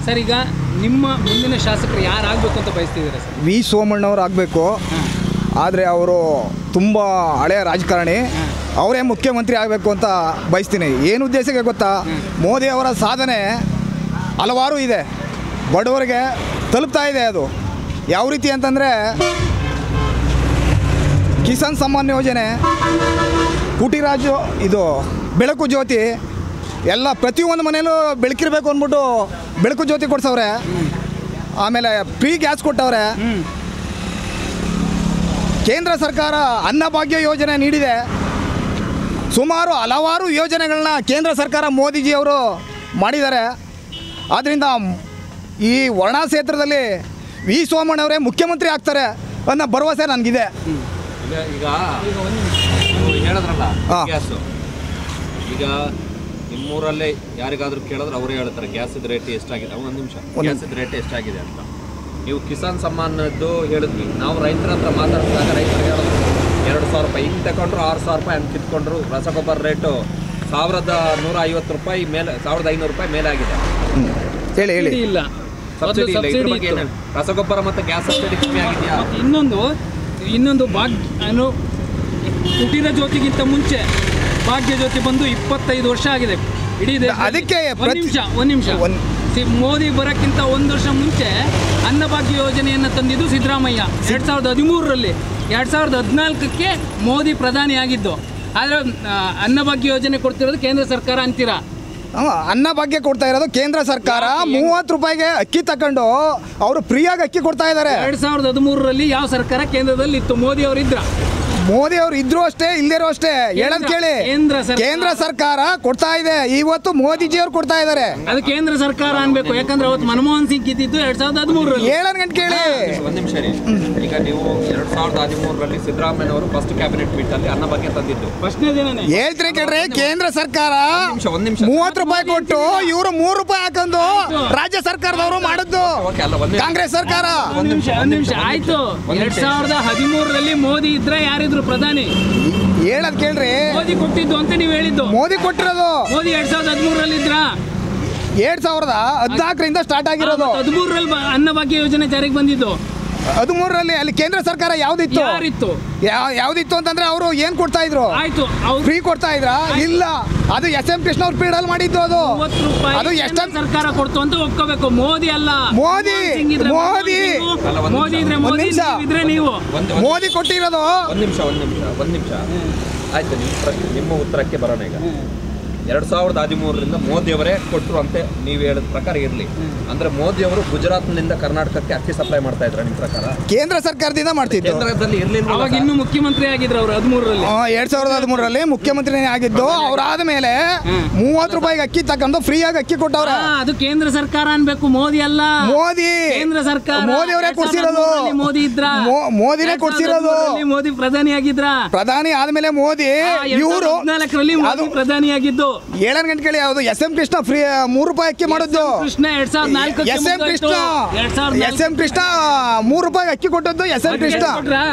Sir ಈಗ ನಿಮ್ಮ ಮುಂದಿನ ಶಾಸಕರು ಯಾರು ಆಗ್ಬೇಕು ಅಂತ ಬಯಸ್ತಿದ್ದೀರಾ ಸರ್ ವಿ ಸೋಮಣ್ಣವ್ರು ಆಗಬೇಕು ಆದರೆ ಅವರು ತುಂಬ ಹಳೆಯ ರಾಜಕಾರಣಿ ಅವರೇ ಮುಖ್ಯಮಂತ್ರಿ ಆಗಬೇಕು ಅಂತ ಬಯಸ್ತೀನಿ ಏನು ಉದ್ದೇಶಕ್ಕೆ ಗೊತ್ತಾ ಮೋದಿ ಅವರ ಸಾಧನೆ ಹಲವಾರು ಇದೆ ಬಡವರಿಗೆ ತಲುಪ್ತಾ ಇದೆ ಅದು ಯಾವ ರೀತಿ ಅಂತಂದರೆ ಕಿಸಾನ್ ಸಮ್ಮಾನ್ ಯೋಜನೆ ಕುಟಿರಾಜು ಇದು ಬೆಳಕು ಜ್ಯೋತಿ ಎಲ್ಲ ಪ್ರತಿಯೊಂದು ಮನೇಲೂ ಬೆಳಕಿರ್ಬೇಕು ಅಂದ್ಬಿಟ್ಟು ಬೆಳಕು ಜ್ಯೋತಿ ಕೊಡ್ಸವ್ರೆ ಆಮೇಲೆ ಫ್ರೀ ಗ್ಯಾಸ್ ಕೊಟ್ಟವ್ರೆ ಕೇಂದ್ರ ಸರ್ಕಾರ ಅನ್ನಭಾಗ್ಯ ಯೋಜನೆ ನೀಡಿದೆ ಸುಮಾರು ಹಲವಾರು ಯೋಜನೆಗಳನ್ನ ಕೇಂದ್ರ ಸರ್ಕಾರ ಮೋದಿಜಿಯವರು ಮಾಡಿದ್ದಾರೆ ಆದ್ದರಿಂದ ಈ ವರ್ಣಾ ಕ್ಷೇತ್ರದಲ್ಲಿ ವಿ ಸೋಮಣ್ಣವರೇ ಮುಖ್ಯಮಂತ್ರಿ ಆಗ್ತಾರೆ ಅನ್ನೋ ಭರವಸೆ ನನಗಿದೆ ಈಗ ಈಗ ನೀವು ಹೇಳಿದ್ರಲ್ಲ ಹಾ. ಗ್ಯಾಸು ಈಗ ನಿಮ್ಮೂರಲ್ಲೇ ಯಾರಿಗಾದ್ರೂ ಕೇಳಿದ್ರೆ ಅವರೇ ಹೇಳ್ತಾರೆ ಗ್ಯಾಸಿದ ರೇಟ್ ಎಷ್ಟಾಗಿದೆ ಒಂದು ನಿಮಿಷ ಗ್ಯಾಸಿದ ರೇಟ್ ಎಷ್ಟಾಗಿದೆ ಅಂತ ನೀವು ಕಿಸಾನ್ ಸಮ್ಮಾನದ್ದು ಹೇಳಿದ್ವಿ ನಾವು ರೈತರ ಹತ್ರ ಮಾತಾಡಿದಾಗ ರೈತರು ಹೇಳಿದ್ರು ಎರಡು ಸಾವಿರ ರೂಪಾಯಿ ಹಿಂಗೆ ತಗೊಂಡ್ರು ಆರು ಸಾವಿರ ರೂಪಾಯಿ ಹಂಗೆ ಕಿತ್ಕೊಂಡ್ರು ರಸಗೊಬ್ಬರ ರೇಟು ಸಾವಿರದ ನೂರ ಐವತ್ತು ರೂಪಾಯಿ ಮೇಲೆ ಸಾವಿರದ ಐನೂರು ರೂಪಾಯಿ ಮೇಲೆ ಆಗಿದೆ ಹೇಳಿ ಹೇಳಿ ಸಬ್ಸಿಡಿ ಇಲ್ಲ ಮೊದಲು ಸಬ್ಸಿಡಿ ಇಲ್ಲ ಇದ್ರ ಸಬ್ಸಿಡಿ ಬಗ್ಗೆ ಇತ್ತು. ಏನು ರಸಗೊಬ್ಬರ ಮತ್ತು ಗ್ಯಾಸ್ ಸಬ್ಸಿಡಿ ಕಮ್ಮಿ ಆಗಿದೆಯಾ ಮತ್ತೆ ಇನ್ನೊಂದು ಇನ್ನೊಂದು ಭಾಗ್ಯ ಏನು ಕುಟೀರ ಜ್ಯೋತಿಗಿಂತ ಮುಂಚೆ ಭಾಗ್ಯ ಜ್ಯೋತಿ ಬಂದು ಇಪ್ಪತ್ತೈದು ವರ್ಷ ಆಗಿದೆ ಇಡೀ ದೇಶ ಅದಕ್ಕೆ ಒಂದು ಪ್ರತಿ- ನಿಮಿಷ ಒಂದು ನಿಮಿಷ ಒಂದ್- ಸಿ- ಮೋದಿ ಬರೋಕ್ಕಿಂತ ಒಂದು ವರ್ಷ ಮುಂಚೆ ಅನ್ನಭಾಗ್ಯ ಯೋಜನೆಯನ್ನು ತಂದಿದ್ದು ಸಿದ್ದರಾಮಯ್ಯ ಎರಡು ಸಾವಿರದ ಹದಿಮೂರರಲ್ಲಿ ಎರಡು ಸಾವಿರದ ಹದಿನಾಲ್ಕಕ್ಕೆ ಮೋದಿ ಪ್ರಧಾನಿ ಆಗಿದ್ದು ಆದರೆ ಆ, ಅನ್ನಭಾಗ್ಯ ಯೋಜನೆ ಕೊಡ್ತಿರೋದು ಕೇಂದ್ರ ಸರ್ಕಾರ ಅಂತೀರಾ ಹ್ಮ್, ಅನ್ನ ಭಾಗ್ಯ ಕೊಡ್ತಾ ಇರೋದು ಕೇಂದ್ರ ಸರ್ಕಾರ ಮೂವತ್ತು ರೂಪಾಯಿಗೆ ಅಕ್ಕಿ ತಕೊಂಡು ಅವರು ಫ್ರೀಯಾಗಿ ಅಕ್ಕಿ ಕೊಡ್ತಾ ಇದ್ದಾರೆ ಎರಡು ಸಾವಿರದ ಹದಿಮೂರರಲ್ಲಿ ಯಾವ ಸರ್ಕಾರ ಕೇಂದ್ರದಲ್ಲಿ ಇತ್ತು ಮೋದಿ ಅವರು ಇದ್ರ ಮೋದಿ ಅವರು ಇದ್ರು ಅಷ್ಟೇ ಇಲ್ದಿರೋ ಅಷ್ಟೇ ಹೇಳೋದ್ ಕೇಳಿ ಕೇಂದ್ರ ಸರ್ಕಾರ- ಕೇಂದ್ರ ಸರ್ಕಾರ ಕೊಡ್ತಾ ಇದೆ ಇವತ್ತು ಮೋದಿಜಿ ಅವ್ರು ಕೊಡ್ತಾ ಇದ್ದಾರೆ ಅದು ಕೇಂದ್ರ ಸರ್ಕಾರ ಅನ್ಬೇಕು ಯಾಕಂದ್ರೆ ಅವತ್ತು ಮನಮೋಹನ್ ಸಿಂಗ್ ಇದ್ದಿದ್ದು ಎರಡ್ ಸಾವಿರದ ಹದಿಮೂರರಲ್ಲಿ ಹೇಳೋದ್ ಗಂಟೆ ಕೇಳಿ ಒಂದು ನಿಮಿಷ ರೀ ಈಗ ನೀವು ಎರಡ್ ಸಾವಿರದ ಹದಿಮೂರರಲ್ಲಿ ಸಿದ್ದರಾಮಯ್ಯ ಅವರು ಫಸ್ಟ್ ಕ್ಯಾಬಿನೆಟ್ ಮೀಟ್ ಅಲ್ಲಿ ಅನ್ನ ಬಗ್ಗೆ ತಂದಿದ್ದು ಫಸ್ಟ್ನೇ ದಿನನೇ ಹೇಳ್ತೀರಿ ಕೇಳ್ರಿ ಕೇಂದ್ರ ಸರ್ಕಾರ ನಿಮಿಷ ಒಂದ್ ನಿಮಿಷ ಮೂವತ್ತು ರೂಪಾಯಿ ಕೊಟ್ಟು ಇವರು ಮೂರು ರೂಪಾಯಿ ಹಾಕೊಂಡು ರಾಜ್ಯ ಸರ್ಕಾರದವರು ಮಾಡಿದ್ದು ಓಕೆ ಅಲ್ಲ ಒಂದೇ ಕಾಂಗ್ರೆಸ್ ಸರ್ಕಾರ ಒಂದ್ ನಿಮಿಷ ಒಂದ್ ನಿಮಿಷ ಆಯ್ತು ಒಂದ್ ಎರಡ್ ನಿಮಿಷ. ಸಾವಿರದ ಹದಿಮೂರರಲ್ಲಿ ಮೋದಿ ಇದ್ರೆ ಯಾರಿದ್ರು ಪ್ರಧಾನಿ ಹೇಳೋದ್ ಕೇಳ್ರಿ ಮೋದಿ ಕೊಟ್ಟಿದ್ದು ಅಂತ ನೀವು ಹೇಳಿದ್ದು ಮೋದಿ ಕೊಟ್ಟಿರೋದು ಮೋದಿ ಎರಡ್ ಸಾವಿರದ ಹದಿಮೂರರಲ್ಲಿ ಇದ್ರ ಎರಡ್ ಸಾವಿರದ ಹದಿನಾಲ್ಕರಿಂದ ಸ್ಟಾರ್ಟ್ ಆಗಿರೋದು ಹದಿಮೂರರಲ್ಲಿ ಅನ್ನಭಾಗ್ಯ ಯೋಜನೆ ಜಾರಿಗೆ ಬಂದಿದ್ದು ಹದಿಮೂರರಲ್ಲಿ ಅಲ್ಲಿ ಕೇಂದ್ರ ಸರ್ಕಾರ ಯಾವ್ದಿತ್ತು ಯಾರಿತ್ತು ಯಾ- ಯಾವ್ದಿತ್ತು ಅಂತಂದ್ರೆ ಅವರು ಏನ್ ಕೊಡ್ತಾ ಇದ್ರು ಆಯ್ತು ಅವ್ರು ಫ್ರೀ ಕೊಡ್ತಾ ಇದ್ರ ಇಲ್ಲ ಅದು ಎಸ್ ಎಂ ಕೃಷ್ಣ ಅವ್ರ ಪೀರಿಯಡ್ ಮಾಡಿದ್ದು ಅದು ಮೂವತ್ತು ರೂಪಾಯಿ ಅದು ಕೇಂದ್ರ ಎಷ್ಟೊಂದು ಸರ್ಕಾರ ಕೊಡ್ತು ಅಂತ ಒಪ್ಕೋಬೇಕು ಮೋದಿ ಅಲ್ಲ ಮೋದಿ, ಮನಮೋಹನ್ ಸಿಂಗ್ ಇದ್ರೆ ಮೋದಿ. ಮನಮೋಹನ್ ಸಿಂಗು, ಅಲ್ಲ, ಒಂದ್ ಮೋದಿ ನಿಮಿಷ. ಇದ್ರೆ ಒಂದ್ ಮೋದಿ ನಿಮಿಷ. ಇದ್ರೆ ನೀವು ಒಂದು ಮೋದಿ ಕೊಟ್ಟಿರೋದು ಒಂದು ನಿಮಿಷ ಒಂದು ನಿಮಿಷ ಒಂದು ನಿಮಿಷ ಆಯ್ತು ನಿಮ್ಮ ಪ್ರಶ್ನೆ ನಿಮ್ಮ ಉತ್ತರಕ್ಕೆ ಬರೋಣ ಈಗ ಎರಡ್ ಸಾವಿರದ ಹದಿಮೂರರಿಂದ ಮೋದಿಯವರೇ ಕೊಟ್ಟರು ಅಂತ ನೀವು ಹೇಳಿದ ಪ್ರಕಾರ ಇರಲಿ ಅಂದ್ರೆ ಮೋದಿಯವರು ಗುಜರಾತ್ನಿಂದ ಕರ್ನಾಟಕಕ್ಕೆ ಅಕ್ಕಿ ಸಪ್ಲೈ ಮಾಡ್ತಾ ಇದ್ರ ನಿಮ್ಮ ಪ್ರಕಾರ ಕೇಂದ್ರ ಸರ್ಕಾರದಿಂದ ಮಾಡ್ತಿದ್ದು ಕೇಂದ್ರದಲ್ಲಿ ಇರ್ಲಿಲ್ಲ ಅವಾಗ ಇನ್ನೂ ಮುಖ್ಯಮಂತ್ರಿ ಆಗಿದ್ರು ಅವ್ರು ಹದಿಮೂರರಲ್ಲಿ ಆ, ಎರಡ್ ಸಾವಿರದ ಹದಿಮೂರರಲ್ಲಿ ಮುಖ್ಯಮಂತ್ರಿನೇ ಆಗಿದ್ದು ಅವ್ರಾದ ಮೇಲೆ ಮೂವತ್ತು ರೂಪಾಯಿಗೆ ಅಕ್ಕಿ ತಕೊಂಡು ಫ್ರೀಯಾಗಿ ಅಕ್ಕಿ ಕೊಟ್ಟವ್ರ ಆ, ಅದು ಕೇಂದ್ರ ಸರ್ಕಾರ ಅನ್ಬೇಕು ಮೋದಿ ಅಲ್ಲ ಮೋದಿ ಕೇಂದ್ರ ಸರ್ಕಾರ ಮೋದಿ ಅವರೇ ಎರಡ್ ಸಾವಿರದ ಕೊಡ್ಸಿರೋದು ಹದಿಮೂರರಲ್ಲಿ ಮೋದಿ ಇದ್ರ ಮೋ- ಮೋದಿನೇ ಎರಡ್ ಸಾವಿರದ ಕೊಡ್ಸಿರೋದು ಹದಿಮೂರರಲ್ಲಿ ಮೋದಿ ಪ್ರಧಾನಿ ಆಗಿದ್ರ ಪ್ರಧಾನಿ ಆದ್ಮೇಲೆ ಮೋದಿ ಇವರು ಹದಿನಾಲ್ಕರಲ್ಲಿ ಅದು ಮೋದಿ ಪ್ರಧಾನಿ ಆಗಿದ್ದು ಏಳನ್ ಗಂಟೆ ಕೇಳಿ ಯಾವುದು ಎಸ್ ಎಂ ಕೃಷ್ಣ ಫ್ರೀ ಮೂರು ರೂಪಾಯಿ ಅಕ್ಕಿ ಮಾಡಿದ್ದು ಕೃಷ್ಣ ಎರಡ್ ಸಾವಿರದ ನಾಲ್ಕು ಎಸ್ ಎಂ ಕೃಷ್ಣ ಎಸ್ ಎಂ ಕೃಷ್ಣ ಮೂರು ರೂಪಾಯಿ ಅಕ್ಕಿ ಕೊಟ್ಟದ್ದು ಎಸ್ ಎಂ ಕೃಷ್ಣ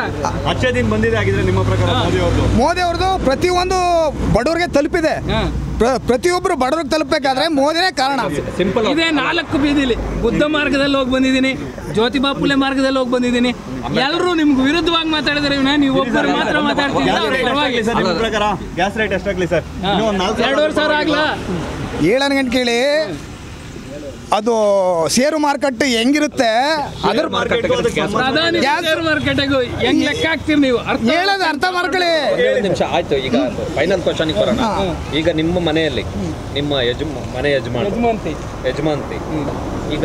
ಅಚ್ಚೇ ದಿನ ಬಂದಿದೆ ಆಗಿದ್ರೆ ನಿಮ್ಮ ಪ್ರಕಾರ ಮೋದಿ ಅವ್ರದ್ದು ಮೋದಿ ಅವ್ರದ್ದು ಪ್ರತಿಯೊಂದು ಬಡವರಿಗೆ ತಲುಪಿದೆ ಪ್ರ- ಪ್ರತಿಯೊಬ್ಬರು ಬಡವ್ರಿಗೆ ತಲುಪಬೇಕಾದ್ರೆ ಮೋದಿನೇ ಕಾರಣ ಸಿಂಪಲ್ ಇದೇ ನಾಲ್ಕು ಬೀದಿಲಿ ಬುದ್ಧ ಮಾರ್ಗದಲ್ಲಿ ಹೋಗಿ ಬಂದಿದ್ದೀನಿ ಜ್ಯೋತಿಬಾ ಫುಲೆ ಮಾರ್ಗದಲ್ಲಿ ಹೋಗಿ ಬಂದಿದ್ದೀನಿ ಎಲ್ಲರೂ ನಿಮ್ಗೆ ವಿರುದ್ಧವಾಗಿ ಮಾತಾಡಿದ್ರೆ ಇವ್ನ ನೀವು ಒಬ್ಬರು ಮಾತ್ರ ಮಾತಾಡ್ತಿದ್ದೀರ ಗ್ಯಾಸ್ ಅವ್ರ ರೇಟ್ ಪರವಾಗಿ. ಎಷ್ಟಾಗ್ಲಿ ಸರ್ ನಿಮ್ಮ ಪ್ರಕಾರ ಗ್ಯಾಸ್ ರೇಟ್ ಎಷ್ಟಾಗ್ಲಿ ಸರ್ ಇನ್ನೂ ಒಂದು ನಾಲ್ಕು ಎರಡೂವರೆ ಸಾವಿರ ಆಗ್ಲಾ ಏಳನ್ ಗಂಟೆ ಕೇಳಿ ಅದು ಷೇರು ಮಾರುಕಟ್ಟೆ ಹೆಂಗಿರುತ್ತೆ ಅದ್ರ ಪ್ರಧಾನಿ ಗ್ಯಾಸ್- ಶೇರ್ ಮಾರ್ಕೆಟಿಗೂ ಹೆಂಗ್ ಲೆಕ್ಕ ಹಾಕ್ತೀರಿ ನೀವು ಅರ್ಥ ಹೇಳೋದು ಅರ್ಥ ಮಾಡ್ಕೊಳ್ಳಿ ಒಂದು ನಿಮಿಷ ಆಯ್ತು ಈಗ ಫೈನಲ್ ಕ್ವಶನ್ ಬರೋಣ ಈಗ ನಿಮ್ಮ ಮನೆಯಲ್ಲಿ ನಿಮ್ಮ ಯಜಮ ಮನೆ ಯಜಮಾನ ಯಜಮಾನ್ತಿ. ಯಜಮಾನ್ತಿ ಈಗ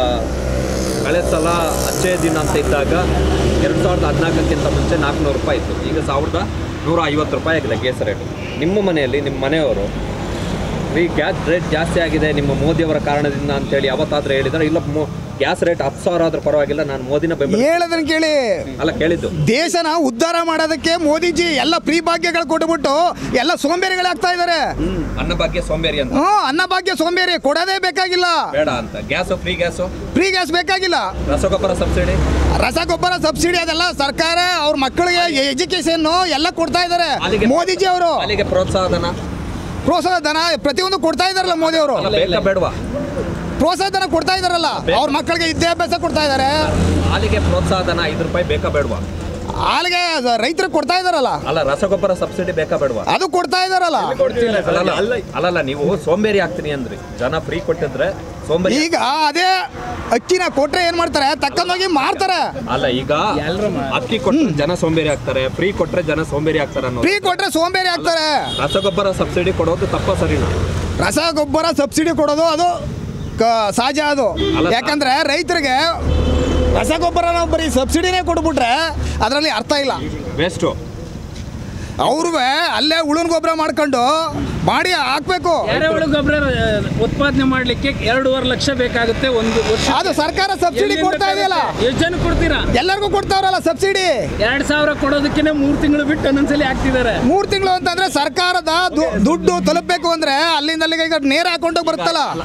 ಕಳೆದ ಸಲ ಅಚ್ಚೇ ದಿನ ಅಂತ ಇದ್ದಾಗ ಎರಡು ಸಾವಿರದ ಹದಿನಾಲ್ಕಕ್ಕಿಂತ ಮುಂಚೆ ನಾಲ್ಕುನೂರು ರೂಪಾಯಿ ಇತ್ತು ಈಗ ಸಾವಿರದ ನೂರ ಐವತ್ತು ರೂಪಾಯಿ ಆಗಿದೆ ಗ್ಯಾಸ್ ರೇಟ್ ನಿಮ್ಮ ಮನೆಯಲ್ಲಿ ನಿಮ್ಮ ಮನೆಯವರು ಈ ಗ್ಯಾಸ್ ರೇಟ್ ಜಾಸ್ತಿ ಆಗಿದೆ ನಿಮ್ಮ ಮೋದಿಯವರ ಕಾರಣದಿಂದ ಅಂತೇಳಿ ಯಾವತ್ತಾದ್ರೂ ಹೇಳಿದ್ರೆ ಇಲ್ಲ ಗ್ಯಾಸ್ ರೇಟ್ ಹತ್ತು ಸಾವಿರ ಆದ್ರೂ ಪರವಾಗಿಲ್ಲ ನಾನು ಮೋದಿನ ಬೆಂಬಲ ಹೇಳೋದನ್ನ ಕೇಳಿ ಅಲ್ಲ ಕೇಳಿದ್ದು ದೇಶನ ಉದ್ಧಾರ ಮಾಡೋದಕ್ಕೆ ಮೋದಿಜಿ ಎಲ್ಲ ಫ್ರೀ ಭಾಗ್ಯಗಳು ಕೊಟ್ಬಿಟ್ಟು ಎಲ್ಲ ಸೋಂಬೇರಿಗಳಾಗ್ತಾ ಇದ್ದಾರೆ ಅನ್ನ ಭಾಗ್ಯ ಸೋಂಬೇರಿ ಅಂತ ಹ್ಞೂ ಅನ್ನಭಾಗ್ಯ ಸೋಂಬೇರಿ ಕೊಡೋದೇ ಬೇಕಾಗಿಲ್ಲ ಬೇಡ ಅಂತ gas free gas free gas ಬೇಕಾಗಿಲ್ಲ ರಸಗೊಬ್ಬರ ಸಬ್ಸಿಡಿ ರಸಗೊಬ್ಬರ ಸಬ್ಸಿಡಿ ಅದೆಲ್ಲ ಸರ್ಕಾರ ಅವ್ರ ಮಕ್ಕಳಿಗೆ ಎಜುಕೇಶನ್ ಎಲ್ಲ ಕೊಡ್ತಾ ಇದ್ದಾರೆ ಅಲ್ಲಿಗೆ- ಮೋದಿಜಿ ಅವರು ಅಲ್ಲಿಗೆ ಪ್ರೋತ್ಸಾಹ ಧನ ಪ್ರೋತ್ಸಾಹ ಧನ ಪ್ರತಿಯೊಂದು ಕೊಡ್ತಾ ಇದಾರಲ್ಲ ಮೋದಿ ಅವರು ಅಲ್ಲ ಬೇಕಾ ಬೇಡವಾ ಪ್ರೋತ್ಸಾಹಧನ ಕೊಡ್ತಾ ಇದಾರಲ್ಲ ಅವ್ರ ಮಕ್ಕಳಿಗೆ ವಿದ್ಯಾಭ್ಯಾಸ ಕೊಡ್ತಾ ಇದ್ದಾರೆ ಹಾಲಿಗೆ ಪ್ರೋತ್ಸಾಹಧನ ಐದು ರೂಪಾಯಿ ಬೇಕಾ ಬೇಡವಾ ಹಾಲಿಗೆ ರೈತರಿಗೆ ಕೊಡ್ತಾ ಇದಾರಲ್ಲ ಅಲ್ಲ ರಸಗೊಬ್ಬರ ಸಬ್ಸಿಡಿ ಬೇಕಾ ಬೇಡವಾ ಅದು ಕೊಡ್ತಾ ಇದಾರಲ್ಲ ಅಲ್ಲಲ್ಲ ಅಲ್ಲಲ್ಲ ನೀವು ಸೋಂಬೇರಿ ಆಗ್ತೀನಿ ಅಂದ್ರಿ ಜನ ಫ್ರೀ ಕೊಟ್ಟಿದ್ರೆ ಸೋಂಬೇರಿ ಈಗ ಅದೇ ಅಕ್ಕಿನ ಕೊಟ್ರೆ ಏನ್ ಮಾಡ್ತಾರೆ ತಕ್ಕಂದೋಗಿ ಮಾರ್ತಾರೆ ಅಲ್ಲ ಈಗ ಅಕ್ಕಿ ಕೊಟ್ರೆ ಜನ ಸೋಂಬೇರಿ ಆಗ್ತಾರೆ ಫ್ರೀ ಕೊಟ್ರೆ ಜನ ಸೋಂಬೇರಿ ಆಗ್ತಾರೆ ಅನ್ನೋದು ಫ್ರೀ ಕೊಟ್ರೆ ಸೋಂಬೇರಿ ಆಗ್ತಾರೆ ರಸಗೊಬ್ಬರ ಸಬ್ಸಿಡಿ ಕೊಡೋದು ತಪ್ಪ ಸರಿನಾ ರಸಗೊಬ್ಬರ ಸಬ್ಸಿಡಿ ಕೊಡೋದು ಅದು ಕ- ಸಹಜ ಅದು ಅಲ್ಲ- ಯಾಕಂದ್ರೆ ರೈತರಿಗೆ ರಸಗೊಬ್ಬರ ನಾವು ಬರೀ ಸಬ್ಸಿಡಿನೇ ಕೊಟ್ಬಿಟ್ರೆ ಅದರಲ್ಲಿ ಅರ್ಥ ಇಲ್ಲ ವೇಸ್ಟು ಅವ್ರೂ ಅಲ್ಲೇ ಉಳುನ್ ಗೊಬ್ಬರ ಮಾಡ್ಕೊಂಡು ಮಾಡಿ ಹಾಕ್ಬೇಕು ಎರೆಹುಳು ಗೊಬ್ಬರ ಉತ್ಪಾದನೆ ಮಾಡ್ಲಿಕ್ಕೆ ಎರಡೂವರೆ ಲಕ್ಷ ಬೇಕಾಗುತ್ತೆ ಒಂದು ವರ್ಷ ಅದು ಸರ್ಕಾರ ಸಬ್ಸಿಡಿ ಕೊಡ್ತಾ ಇದೆಯಲ್ಲ ಎಷ್ಟು ಜನ ಕೊಡ್ತೀರಾ ಎಲ್ಲರಿಗೂ ಕೊಡ್ತಾವ್ರಲ್ಲ ಸಬ್ಸಿಡಿ ಎರಡ್ ಸಾವಿರ ಕೊಡೋದಕ್ಕೆ ಮೂರು ತಿಂಗಳು ಬಿಟ್ಟು ಒಂದೊಂದ್ಸಲಿ ಹಾಕ್ತಿದ್ದಾರೆ ಮೂರು ತಿಂಗಳು ಅಂತಂದ್ರೆ ಸರ್ಕಾರದ ದು- ದುಡ್ಡು ತಲುಪಬೇಕು ಅಂದ್ರೆ ಅಲ್ಲಿಂದ ಅಲ್ಲಿಗೆ ಈಗ ನೇರ ಅಕೌಂಟಿಗೆ ಬರುತ್ತಲ್ಲ